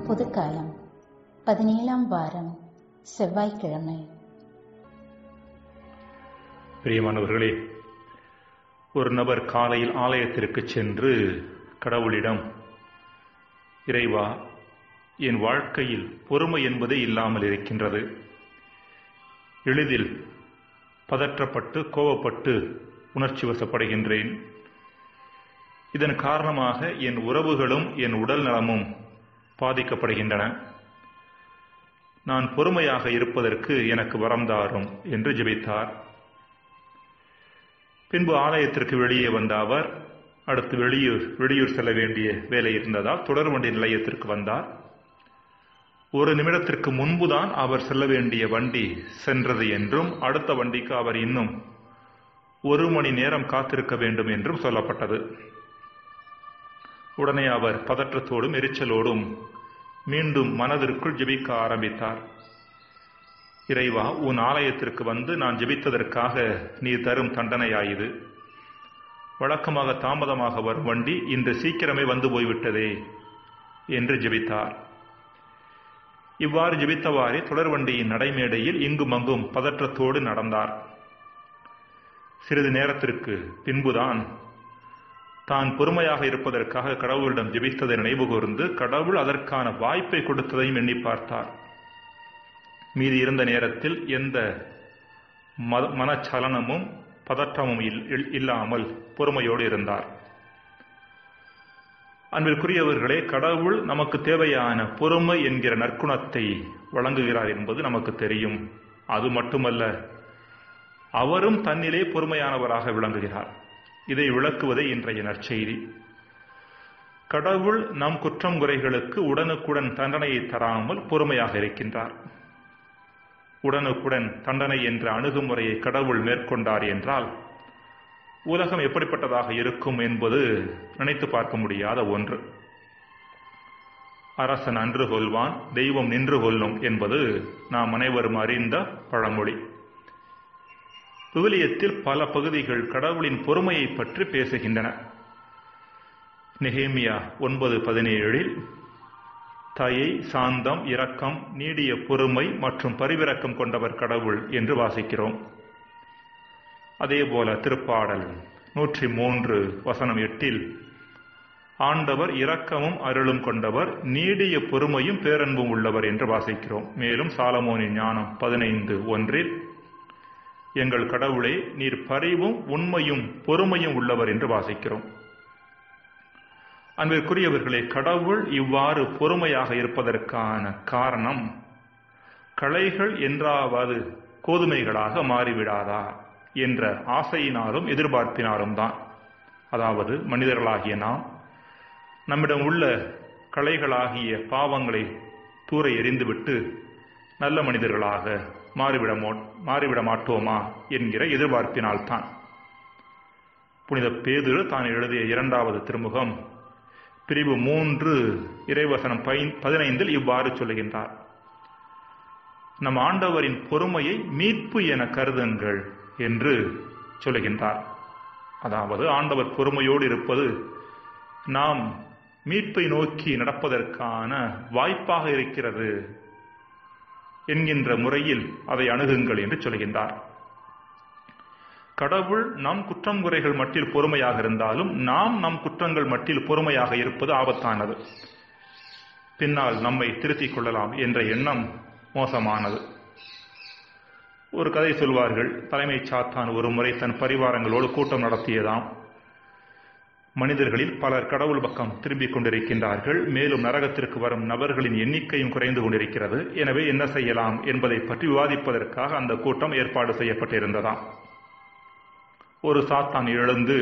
பொதுக்காலம் பதினேழாம் வாரம் செவ்வாய்க்கிழமை பிரியமானவர்களே ஒரு நபர் காலையில் ஆலயத்திற்கு சென்று கடவுளிடம் இறைவா என் வாழ்க்கையில் பொறுமை என்பதே இல்லாமல் இருக்கின்றது எளிதில் பதற்றப்பட்டு கோபப்பட்டு உணர்ச்சி வசப்படுகின்றேன் இதன் காரணமாக என் உறவுகளும் என் உடல் நலமும் பாதிக்கப்படுகின்றன நான் பொறுமையாக இருப்பதற்கு எனக்கு வரம் தாரும் என்று ஜெபித்தார் பின்பு ஆலயத்திற்கு வெளியே வந்த அவர் அடுத்து வெளியூர் வெளியூர் செல்ல வேண்டிய வேலை இருந்ததால் தொடர்வண்டி நிலையத்திற்கு வந்தார் ஒரு நிமிடத்திற்கு முன்புதான் அவர் செல்ல வேண்டிய வண்டி சென்றது என்றும் அடுத்த வண்டிக்கு அவர் இன்னும் ஒரு மணி நேரம் காத்திருக்க வேண்டும் என்றும் சொல்லப்பட்டது உடனே அவர் பதற்றத்தோடும் எரிச்சலோடும் மீண்டும் மனதிற்குள் ஜெபிக்க ஆரம்பித்தார் இறைவா உன் ஆலயத்திற்கு வந்து நான் ஜெபித்ததற்காக நீ தரும் தண்டனையாயுது வழக்கமாக தாமதமாக வரும் வண்டி இன்று சீக்கிரமே வந்து போய்விட்டதே என்று ஜெபித்தார் இவ்வாறு ஜெபித்தவாறே தொடர்வண்டியின் நடைமேடையில் இங்கும் அங்கும் பதற்றத்தோடு நடந்தார் சிறிது நேரத்திற்கு பின்புதான் தான் பொறுமையாக இருப்பதற்காக கடவுளிடம் ஜெபித்ததை நினைவு கூர்ந்து கடவுள் அதற்கான வாய்ப்பை கொடுத்ததையும் எண்ணி பார்த்தார் மீதி இருந்த நேரத்தில் எந்த மனச்சலனமும் பதற்றமும் இல்லாமல் பொறுமையோடு இருந்தார் அன்பிற்குரியவர்களே கடவுள் நமக்கு தேவையான பொறுமை என்கிற நற்குணத்தை வழங்குகிறார் என்பது நமக்கு தெரியும் அது மட்டுமல்ல அவரும் தன்னிலே பொறுமையானவராக விளங்குகிறார் இதை விளக்குவதே இன்றைய நற்செய்தி கடவுள் நம் குற்றம் குறைகளுக்கு உடனுக்குடன் தண்டனையை தராமல் பொறுமையாக இருக்கின்றார் உடனுக்குடன் தண்டனை என்ற அணுகுமுறையை கடவுள் மேற்கொண்டார் என்றால் உலகம் எப்படிப்பட்டதாக இருக்கும் என்பது நினைத்து பார்க்க முடியாத ஒன்று அரசன் அன்று கொள்வான் தெய்வம் நின்று கொள்ளும் என்பது நாம் அனைவரும் அறிந்த பழமொழி விவிலியத்தில் பல பகுதிகள் கடவுளின் பொறுமையை பற்றி பேசுகின்றன நெஹேமியா ஒன்பது பதினேழில் தயை சாந்தம் இரக்கம் நீடிய பொறுமை மற்றும் பரிவிறக்கம் கொண்டவர் கடவுள் என்று வாசிக்கிறோம் அதேபோல திருப்பாடல் நூற்றி மூன்று வசனம் எட்டில் ஆண்டவர் இரக்கமும் அருளும் கொண்டவர் நீடிய பொறுமையும் பேரன்பும் உள்ளவர் என்று வாசிக்கிறோம் மேலும் சாலமோனின் ஞானம் பதினைந்து ஒன்றில் எங்கள் கடவுளே நீர் பரிவும் உண்மையும் பொறுமையும் உள்ளவர் என்று வாசிக்கிறோம் அன்பிற்குரியவர்களே கடவுள் இவ்வாறு பொறுமையாக இருப்பதற்கான காரணம் களைகள் என்றாவது கோதுமைகளாக மாறிவிடாதா என்ற ஆசையினாலும் எதிர்பார்ப்பினாலும் தான் அதாவது மனிதர்களாகிய நாம் நம்மிடம் உள்ள கலைகளாகிய பாவங்களை தூர எறிந்துவிட்டு நல்ல மனிதர்களாக மாறிவிட மாறிவிட மாட்டோமா என்கிற எதிர்பார்ப்பினால்தான் புனித பேதுரு தான் எழுதிய இரண்டாவது திருமுகம் பிரிவு மூன்று இறைவசனம் பதினைந்தில் இவ்வாறு சொல்லுகின்றார் நம் ஆண்டவரின் பொறுமையை மீட்பு என கருதுங்கள் என்று சொல்லுகின்றார் அதாவது ஆண்டவர் பொறுமையோடு இருப்பது நாம் மீட்பை நோக்கி நடப்பதற்கான வாய்ப்பாக இருக்கிறது என்கின்ற முறையில் அதை அணுகுங்கள் என்று சொல்கின்றார் கடவுள் நம் குற்றம் குறைகள் மட்டில் பொறுமையாக இருந்தாலும் நாம் நம் குற்றங்கள் மட்டில் பொறுமையாக இருப்பது ஆபத்தானது பின்னால் நம்மை திருத்திக் கொள்ளலாம் என்ற எண்ணம் மோசமானது ஒரு கதை சொல்வார்கள் தலைமைச் சாத்தான் ஒரு முறை தன் பரிவாரங்களோடு கூட்டம் நடத்தியதாம் மனிதர்களில் பலர் கடவுள் பக்கம் திரும்பிக் கொண்டிருக்கின்றார்கள் மேலும் நரகத்திற்கு வரும் நபர்களின் எண்ணிக்கையும் குறைந்து கொண்டிருக்கிறது எனவே என்ன செய்யலாம் என்பதை பற்றி விவாதிப்பதற்காக அந்த கூட்டம் ஏற்பாடு செய்யப்பட்டிருந்ததாம் ஒரு சாத்தான் எழுந்து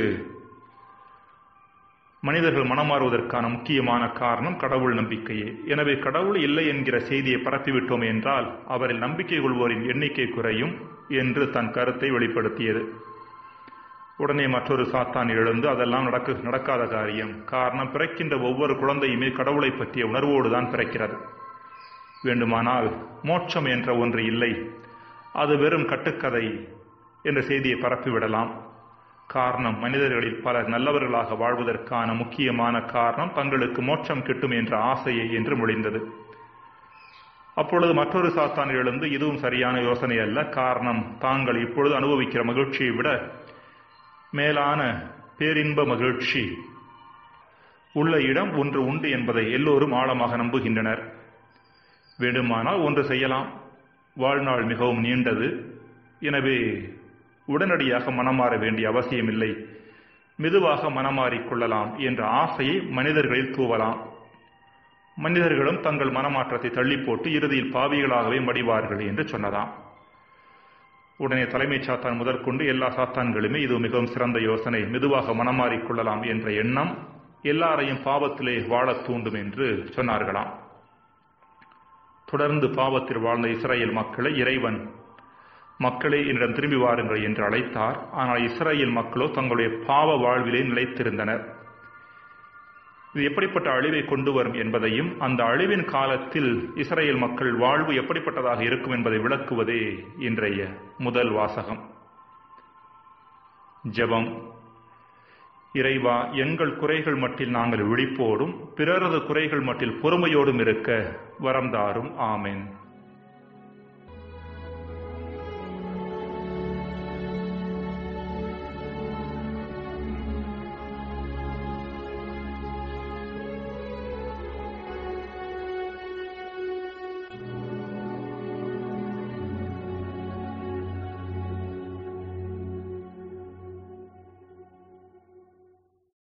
மனிதர்கள் மனமாறுவதற்கான முக்கியமான காரணம் கடவுள் நம்பிக்கையே எனவே கடவுள் இல்லை என்கிற செய்தியை பரப்பிவிட்டோம் என்றால் அவரில் நம்பிக்கை கொள்வோரின் எண்ணிக்கை குறையும் என்று தன் கருத்தை வெளிப்படுத்தியது உடனே மற்றொரு சாத்தான் எழுந்து அதெல்லாம் நடக்க நடக்காத காரியம் காரணம் பிறக்கின்ற ஒவ்வொரு குழந்தையுமே கடவுளை பற்றிய உணர்வோடு தான் பிறக்கிறது வேண்டுமானால் மோட்சம் என்ற ஒன்று இல்லை அது வெறும் கட்டுக்கதை என்ற செய்தியை பரப்பிவிடலாம் காரணம் மனிதர்களில் பலர் நல்லவர்களாக வாழ்வதற்கான முக்கியமான காரணம் தங்களுக்கு மோட்சம் கிட்டும் என்ற ஆசையை என்று மொழிந்தது அப்பொழுது மற்றொரு சாத்தான் எழுந்து இதுவும் சரியான யோசனை அல்ல காரணம் தாங்கள் இப்பொழுது அனுபவிக்கிற மகிழ்ச்சியை விட மேலான பேரின்ப மகிழ்ச்சி உள்ள இடம் ஒன்று உண்டு என்பதை எல்லோரும் ஆழமாக நம்புகின்றனர் வேண்டுமானால் ஒன்று செய்யலாம் வாழ்நாள் மிகவும் நீண்டது எனவே உடனடியாக மனமாற வேண்டிய அவசியமில்லை மெதுவாக மனமாறிக் கொள்ளலாம் என்ற ஆசையை மனிதர்களில் தூவலாம் மனிதர்களும் தங்கள் மனமாற்றத்தை தள்ளி போட்டு இறுதியில் பாவிகளாகவே மடிவார்கள் என்று சொன்னதாம் உடனே தலைமைச் சாத்தான் முதற்கொண்டு எல்லா சாத்தான்களுமே இது மிகவும் சிறந்த யோசனை மெதுவாக மனமாறிக் கொள்ளலாம் என்ற எண்ணம் எல்லாரையும் பாவத்திலே வாழத் தூண்டும் என்று சொன்னார்களாம் தொடர்ந்து பாவத்தில் வாழ்ந்த இஸ்ரேல் மக்களை இறைவன் மக்களே என்னிடம் திரும்பி வாருங்கள் என்று அழைத்தார் ஆனால் இஸ்ரேல் மக்களோ தங்களுடைய பாவ வாழ்விலே நிலைத்திருந்தனர் இது எப்படிப்பட்ட அழிவை கொண்டு வரும் என்பதையும் அந்த அழிவின் காலத்தில் இஸ்ரேல் மக்கள் வாழ்வு எப்படிப்பட்டதாக இருக்கும் என்பதை விளக்குவதே இன்றைய முதல் வாசகம் ஜெபம் இறைவா எங்கள் குறைகள் மட்டில் நாங்கள் விழிப்போடும் பிறரது குறைகள் மட்டில் பொறுமையோடும் இருக்க வரம் தாரும் ஆமென்